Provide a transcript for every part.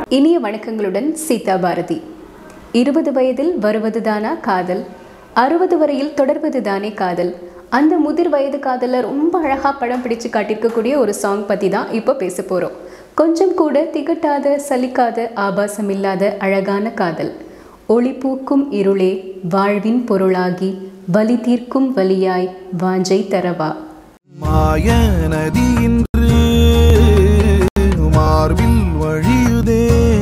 இனிய வணக்கங்களுடன் சீதா பாரதி இருபது வயதில் வருவதுதானா காதல் அறுபது வரையில் தொடர்வதுதானே காதல் அந்த முதிர் வயது காதலில் ரொம்ப அழகாக படம் பிடிச்சு காட்டியிருக்கக்கூடிய ஒரு சாங் பற்றி தான் இப்போ பேச போகிறோம் கொஞ்சம் கூட திகட்டாத சலிக்காத ஆபாசம் இல்லாத அழகான காதல் ஒளி பூக்கும் இருளே வாழ்வின் பொருளாகி வலி தீர்க்கும் வலியாய் வாஞ்சை தரவா மாய நதி இன்று மார்பில் வழியுதே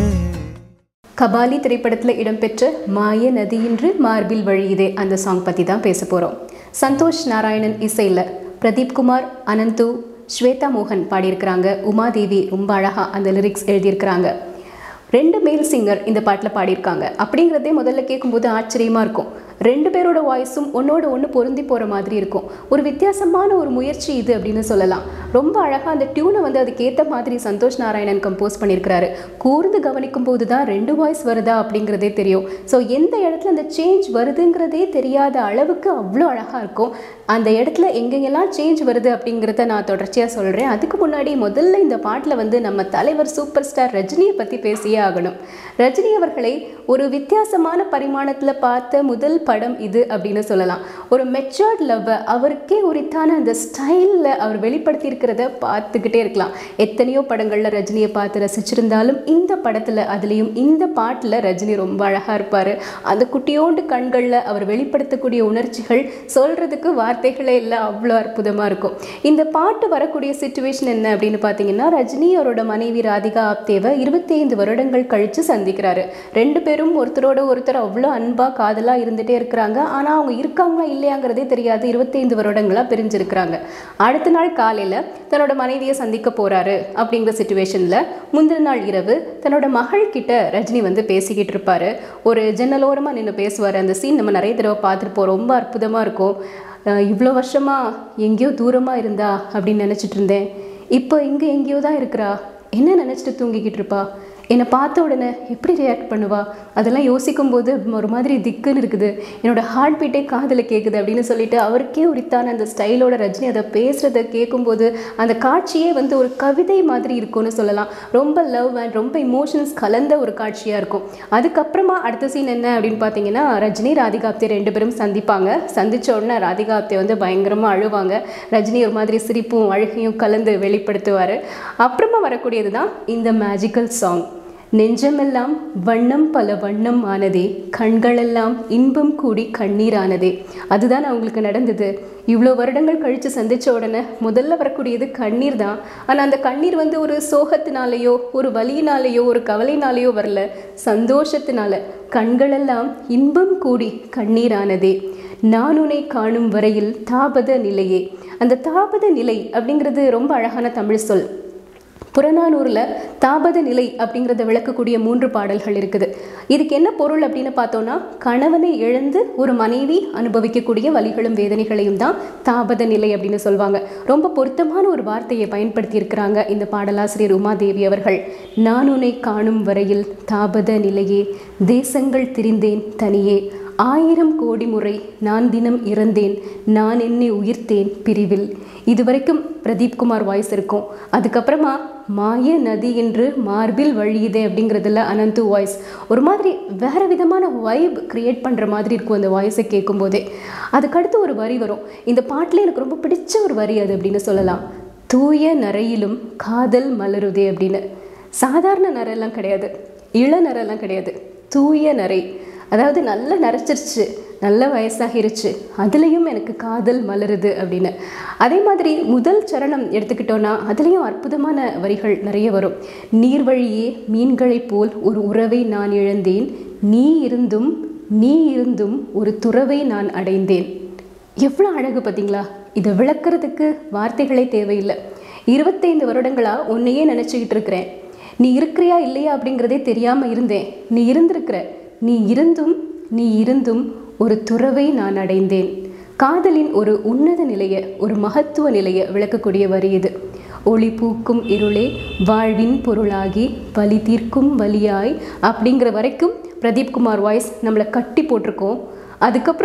கபாலி திரைப்படத்தில் இடம்பெற்ற மாய நதியின்று மார்பில் வழியுதே அந்த சாங் பற்றி தான் பேச போகிறோம் சந்தோஷ் நாராயணன் இசையில் பிரதீப் குமார் அனந்து ஸ்வேதா மோகன் பாடியிருக்கிறாங்க உமாதேவி ரொம்ப அழகாக அந்த லிரிக்ஸ் எழுதியிருக்கிறாங்க ரெண்டு மேல் சிங்கர் இந்த பாட்டில் பாடியிருக்காங்க அப்படிங்கிறதே முதல்ல கேட்கும்போது ஆச்சரியமாக இருக்கும் ரெண்டு பேரோட வாய்ஸும் ஒன்னோட ஒன்று பொருந்தி போகிற மாதிரி இருக்கும் ஒரு வித்தியாசமான ஒரு முயற்சி இது அப்படின்னு சொல்லலாம் ரொம்ப அழகாக அந்த டியூனை வந்து அதுக்கேற்ற மாதிரி சந்தோஷ் நாராயணன் கம்போஸ் பண்ணியிருக்கிறாரு கூர்ந்து கவனிக்கும் போது தான் ரெண்டு வாய்ஸ் வருதா அப்படிங்கிறதே தெரியும் ஸோ எந்த இடத்துல அந்த சேஞ்ச் வருதுங்கிறதே தெரியாத அளவுக்கு அவ்வளோ அழகாக இருக்கும் அந்த இடத்துல எங்கெங்கெல்லாம் சேஞ்ச் வருது அப்படிங்கிறத நான் தொடர்ச்சியாக சொல்கிறேன் அதுக்கு முன்னாடி முதல்ல இந்த பாட்டில் வந்து நம்ம தலைவர் சூப்பர் ஸ்டார் ரஜினியை பற்றி பேசியே ஆகணும் ரஜினி அவர்களை ஒரு வித்தியாசமான பரிமாணத்தில் பார்த்த முதல் படம் இது அப்படின்னு சொல்லலாம் ஒரு மெச்சோர்ட் லவ்வை அவருக்கே உரித்தான அந்த ஸ்டைலில் அவர் வெளிப்படுத்தியிருக்கிறத பார்த்துக்கிட்டே இருக்கலாம் எத்தனையோ படங்களில் ரஜினியை பார்த்து ரசிச்சிருந்தாலும் இந்த படத்தில் அதுலேயும் இந்த பாட்டில் ரஜினி ரொம்ப அழகாக இருப்பார் அந்த குட்டியோண்டு கண்களில் அவர் வெளிப்படுத்தக்கூடிய உணர்ச்சிகள் சொல்கிறதுக்கு வார்த்தைகளே இல்லை அவ்வளோ அற்புதமாக இருக்கும் இந்த பாட்டு வரக்கூடிய சுச்சுவேஷன் என்ன அப்படின்னு பார்த்தீங்கன்னா ரஜினி அவரோட மனைவி ராதிகா ஆப்தேவை இருபத்தைந்து வருடங்கள் கழித்து சந்திக்கிறாரு ரெண்டு பேரும் ஒருத்தரோட ஒருத்தர் அவ்வளோ அன்பாக காதலாக இருந்துகிட்டே இருக்கிறாங்க ஆனால் அவங்க இருக்காங்களா இல்லையாங்கிறதே தெரியாது இருபத்தைந்து வருடங்களாக பிரிஞ்சிருக்கிறாங்க அடுத்த நாள் காலையில் தன்னோட மனைவியை சந்திக்க போகிறாரு அப்படிங்கிற சுச்சுவேஷனில் முந்தின நாள் இரவு தன்னோட மகள் கிட்ட ரஜினி வந்து பேசிக்கிட்டு இருப்பாரு ஒரு ஜன்னலோரமாக நின்று பேசுவார் அந்த சீன் நம்ம நிறைய தடவை பார்த்துருப்போம் ரொம்ப அற்புதமாக இருக்கும் அஹ் இவ்வளோ வருஷமாக எங்கேயோ தூரமாக இருந்தா அப்படின்னு நினச்சிட்டு இருந்தேன் இப்போ இங்கே எங்கேயோ தான் இருக்கிறா என்ன நினச்சிட்டு தூங்கிக்கிட்டு இருப்பா என்னை பார்த்த உடனே எப்படி ரியாக்ட் பண்ணுவா அதெல்லாம் யோசிக்கும் போது ஒரு மாதிரி திக்குன்னு இருக்குது என்னோட ஹார்ட் பீட்டே காதில் கேட்குது அப்படின்னு சொல்லிட்டு அவருக்கே உரித்தான அந்த ஸ்டைலோட ரஜினி அதை பேசுகிறத கேட்கும்போது அந்த காட்சியே வந்து ஒரு கவிதை மாதிரி இருக்கும்னு சொல்லலாம் ரொம்ப லவ் அண்ட் ரொம்ப இமோஷன்ஸ் கலந்த ஒரு காட்சியாக இருக்கும் அதுக்கப்புறமா அடுத்த சீன் என்ன அப்படின்னு பார்த்தீங்கன்னா ரஜினி ராதிகா ஆப்தே ரெண்டு பேரும் சந்திப்பாங்க சந்திச்ச உடனே ராதிகா ஆப்தே வந்து பயங்கரமாக அழுவாங்க ரஜினி ஒரு மாதிரி சிரிப்பும் அழுகையும் கலந்து வெளிப்படுத்துவார் அப்புறமா வரக்கூடியது தான் இந்த மேஜிக்கல் சாங் நெஞ்சமெல்லாம் வண்ணம் பல வண்ணம் ஆனதே கண்களெல்லாம் இன்பம் கூடி கண்ணீரானதே அதுதான் அவங்களுக்கு நடந்தது இவ்வளோ வருடங்கள் கழித்து சந்தித்த உடனே முதல்ல வரக்கூடியது கண்ணீர் தான் ஆனால் அந்த கண்ணீர் வந்து ஒரு சோகத்தினாலேயோ ஒரு வலியினாலேயோ ஒரு கவலைனாலேயோ வரல சந்தோஷத்தினால கண்களெல்லாம் இன்பம் கூடி கண்ணீரானதே நான் உன்னை காணும் வரையில் தாபத நிலையே அந்த தாபத நிலை அப்படிங்கிறது ரொம்ப அழகான தமிழ் சொல் புறநானூரில் தாபத நிலை அப்படிங்கிறத விளக்கக்கூடிய மூன்று பாடல்கள் இருக்குது இதுக்கு என்ன பொருள் அப்படின்னு பார்த்தோன்னா கணவனை இழந்து ஒரு மனைவி அனுபவிக்கக்கூடிய வலிகளும் வேதனைகளையும் தான் தாபத நிலை அப்படின்னு சொல்லுவாங்க ரொம்ப பொருத்தமான ஒரு வார்த்தையை பயன்படுத்தி இருக்கிறாங்க இந்த பாடலாசிரியர் உமாதேவி அவர்கள் நான் உன்னை காணும் வரையில் தாபத நிலையே தேசங்கள் திரிந்தேன் தனியே ஆயிரம் கோடி முறை நான் தினம் இறந்தேன் நான் என்னை உயிர்த்தேன் பிரிவில் இதுவரைக்கும் பிரதீப் குமார் வாய்ஸ் இருக்கும் அதுக்கப்புறமா மாய நதி என்று மார்பில் வழியுதே அப்படிங்கிறதுல அனந்து வாய்ஸ் ஒரு மாதிரி வேற விதமான வைப் கிரியேட் பண்ணுற மாதிரி இருக்கும் அந்த வாய்ஸை கேட்கும்போதே அதுக்கடுத்து ஒரு வரி வரும் இந்த பாட்டில் எனக்கு ரொம்ப பிடிச்ச ஒரு வரி அது அப்படின்னு சொல்லலாம் தூய நரையிலும் காதல் மலருதே அப்படின்னு சாதாரண நரெல்லாம் கிடையாது இள நரெல்லாம் கிடையாது தூய நரை அதாவது நல்லா நரைச்சிருச்சு நல்ல வயசாகிருச்சு அதுலேயும் எனக்கு காதல் மலருது அப்படின்னு அதே மாதிரி முதல் சரணம் எடுத்துக்கிட்டோன்னா அதுலேயும் அற்புதமான வரிகள் நிறைய வரும் நீர்வழியே மீன்களைப் போல் ஒரு உறவை நான் இழந்தேன் நீ இருந்தும் நீ இருந்தும் ஒரு துறவை நான் அடைந்தேன் எவ்வளோ அழகு பார்த்தீங்களா இதை விளக்குறதுக்கு வார்த்தைகளே தேவையில்லை இருபத்தைந்து வருடங்களாக உன்னையே நினச்சிக்கிட்டு இருக்கிறேன் நீ இருக்கிறியா இல்லையா அப்படிங்கிறதே தெரியாமல் இருந்தேன் நீ இருந்திருக்கிற நீ இருந்தும் நீ இருந்தும் ஒரு துறவை நான் அடைந்தேன் காதலின் ஒரு உன்னத நிலையை ஒரு மகத்துவ நிலையை விளக்கக்கூடிய வரி இது ஒளி பூக்கும் இருளே வாழ்வின் பொருளாகி வலி தீர்க்கும் வலியாய் அப்படிங்கிற வரைக்கும் பிரதீப் குமார் வாய்ஸ் நம்மளை கட்டி போட்டிருக்கோம் அதுக்கப்புறம்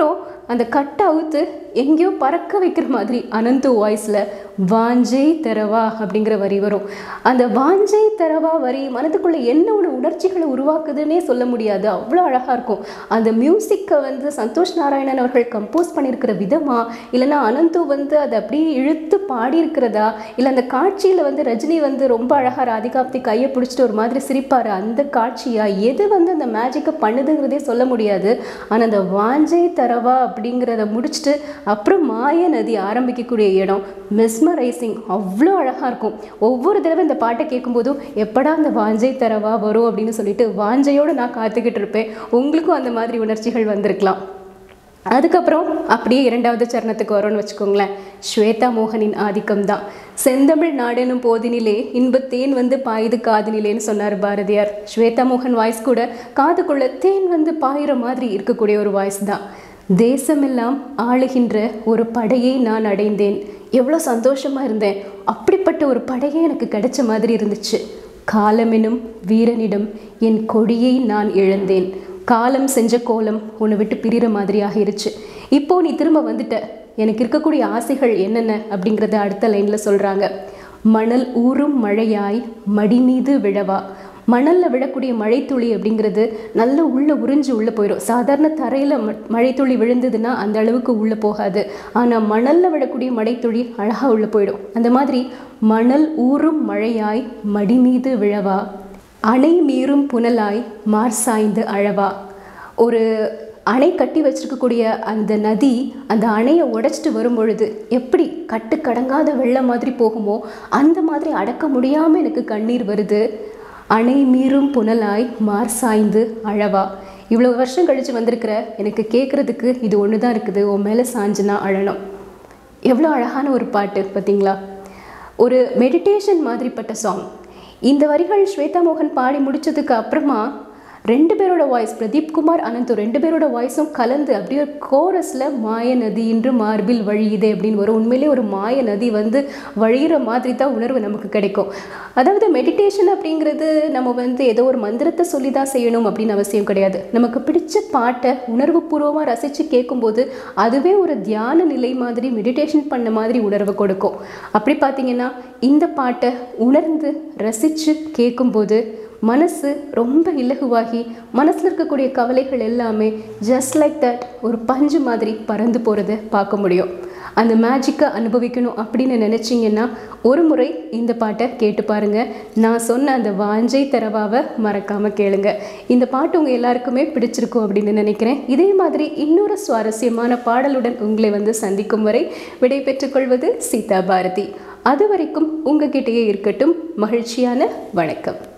அந்த கட்டை அவுத்து எங்கேயோ பறக்க வைக்கிற மாதிரி அனந்து வாய்ஸில் வாஞ்சை தரவா அப்படிங்கிற வரி வரும் அந்த வாஞ்சை தரவா வரி மனதுக்குள்ளே என்ன ஒரு உணர்ச்சிகளை உருவாக்குதுன்னே சொல்ல முடியாது அவ்வளோ அழகாக இருக்கும் அந்த மியூசிக்கை வந்து சந்தோஷ் நாராயணன் அவர்கள் கம்போஸ் பண்ணியிருக்கிற விதமா இல்லைன்னா அனந்து வந்து அதை அப்படியே இழுத்து பாடியிருக்கிறதா இல்லை அந்த காட்சியில் வந்து ரஜினி வந்து ரொம்ப அழகாக ராதிகாப்தி கையை பிடிச்சிட்டு ஒரு மாதிரி சிரிப்பார் அந்த காட்சியா எது வந்து அந்த மேஜிக்கை பண்ணுதுங்கிறதே சொல்ல முடியாது ஆனால் அந்த வாஞ்சை தரவா அப்படிங்கிறத முடிச்சுட்டு அப்புறம் மாய நதி ஆரம்பிக்கக்கூடிய இடம் மெஸ்மரைசிங் அவ்வளோ அழகாக இருக்கும் ஒவ்வொரு தடவை இந்த பாட்டை கேட்கும்போதும் எப்படா அந்த வாஞ்சை தரவா வரும் அப்படின்னு சொல்லிட்டு வாஞ்சையோடு நான் காத்துக்கிட்டு இருப்பேன் உங்களுக்கும் அந்த மாதிரி உணர்ச்சிகள் வந்திருக்கலாம் அதுக்கப்புறம் அப்படியே இரண்டாவது சரணத்துக்கு வரோம்னு வச்சுக்கோங்களேன் ஸ்வேதா மோகனின் ஆதிக்கம் தான் செந்தமிழ் நாடெனும் போதினிலே இன்பத்தேன் வந்து பாயுது காதினிலேன்னு சொன்னார் பாரதியார் ஸ்வேதா மோகன் வாய்ஸ் கூட காதுக்குள்ள தேன் வந்து பாயிற மாதிரி இருக்கக்கூடிய ஒரு வாய்ஸ் தான் தேசமெல்லாம் ஆளுகின்ற ஒரு படையை நான் அடைந்தேன் எவ்வளோ சந்தோஷமாக இருந்தேன் அப்படிப்பட்ட ஒரு படையே எனக்கு கிடைச்ச மாதிரி இருந்துச்சு காலமெனும் வீரனிடம் என் கொடியை நான் இழந்தேன் காலம் செஞ்ச கோலம் உன்னை விட்டு பிரிகிற மாதிரி ஆகிருச்சு இப்போ நீ திரும்ப வந்துட்ட எனக்கு இருக்கக்கூடிய ஆசைகள் என்னென்ன அப்படிங்கிறத அடுத்த லைனில் சொல்கிறாங்க மணல் ஊறும் மழையாய் மடி மீது விழவா மணலில் விழக்கூடிய மழைத்துளி அப்படிங்கிறது நல்ல உள்ளே உறிஞ்சு உள்ளே போயிடும் சாதாரண தரையில் ம மழைத்துளி விழுந்ததுன்னா அந்த அளவுக்கு உள்ளே போகாது ஆனால் மணலில் விழக்கூடிய மழைத்துளி அழகாக உள்ளே போயிடும் அந்த மாதிரி மணல் ஊறும் மழையாய் மடி மீது விழவா அணை மீறும் புனலாய் மார் சாய்ந்து அழவா ஒரு அணை கட்டி வச்சிருக்கக்கூடிய அந்த நதி அந்த அணையை உடைச்சிட்டு வரும் பொழுது எப்படி கட்டு கடங்காத வெள்ளம் மாதிரி போகுமோ அந்த மாதிரி அடக்க முடியாமல் எனக்கு கண்ணீர் வருது அணை மீறும் புனலாய் மார் சாய்ந்து அழவா இவ்வளோ வருஷம் கழித்து வந்திருக்கிற எனக்கு கேட்குறதுக்கு இது ஒன்று தான் இருக்குது உன் மேலே சாஞ்சுனா அழணும் எவ்வளோ அழகான ஒரு பாட்டு பார்த்தீங்களா ஒரு மெடிடேஷன் மாதிரிப்பட்ட சாங் இந்த வரிகள் ஸ்வேதா மோகன் பாடி முடிச்சதுக்கு அப்புறமா ரெண்டு பேரோட வாய்ஸ் பிரதீப் குமார் அனந்து ரெண்டு பேரோட வாய்ஸும் கலந்து அப்படியே கோரஸில் மாய நதி இன்று மார்பில் வழியுதே அப்படின்னு வரும் உண்மையிலே ஒரு மாய நதி வந்து வழிகிற மாதிரி தான் உணர்வு நமக்கு கிடைக்கும் அதாவது மெடிடேஷன் அப்படிங்கிறது நம்ம வந்து ஏதோ ஒரு மந்திரத்தை சொல்லி தான் செய்யணும் அப்படின்னு அவசியம் கிடையாது நமக்கு பிடிச்ச பாட்டை உணர்வுபூர்வமாக ரசித்து கேட்கும்போது அதுவே ஒரு தியான நிலை மாதிரி மெடிடேஷன் பண்ண மாதிரி உணர்வை கொடுக்கும் அப்படி பார்த்தீங்கன்னா இந்த பாட்டை உணர்ந்து ரசித்து கேட்கும்போது மனசு ரொம்ப இலகுவாகி மனசில் இருக்கக்கூடிய கவலைகள் எல்லாமே ஜஸ்ட் லைக் தட் ஒரு பஞ்சு மாதிரி பறந்து போகிறத பார்க்க முடியும் அந்த மேஜிக்கை அனுபவிக்கணும் அப்படின்னு நினச்சிங்கன்னா ஒரு முறை இந்த பாட்டை கேட்டு பாருங்கள் நான் சொன்ன அந்த வாஞ்சை தரவாவை மறக்காமல் கேளுங்க இந்த பாட்டு உங்கள் எல்லாருக்குமே பிடிச்சிருக்கும் அப்படின்னு நினைக்கிறேன் இதே மாதிரி இன்னொரு சுவாரஸ்யமான பாடலுடன் உங்களை வந்து சந்திக்கும் வரை விடை பெற்றுக்கொள்வது சீதா பாரதி அது வரைக்கும் உங்ககிட்டயே இருக்கட்டும் மகிழ்ச்சியான வணக்கம்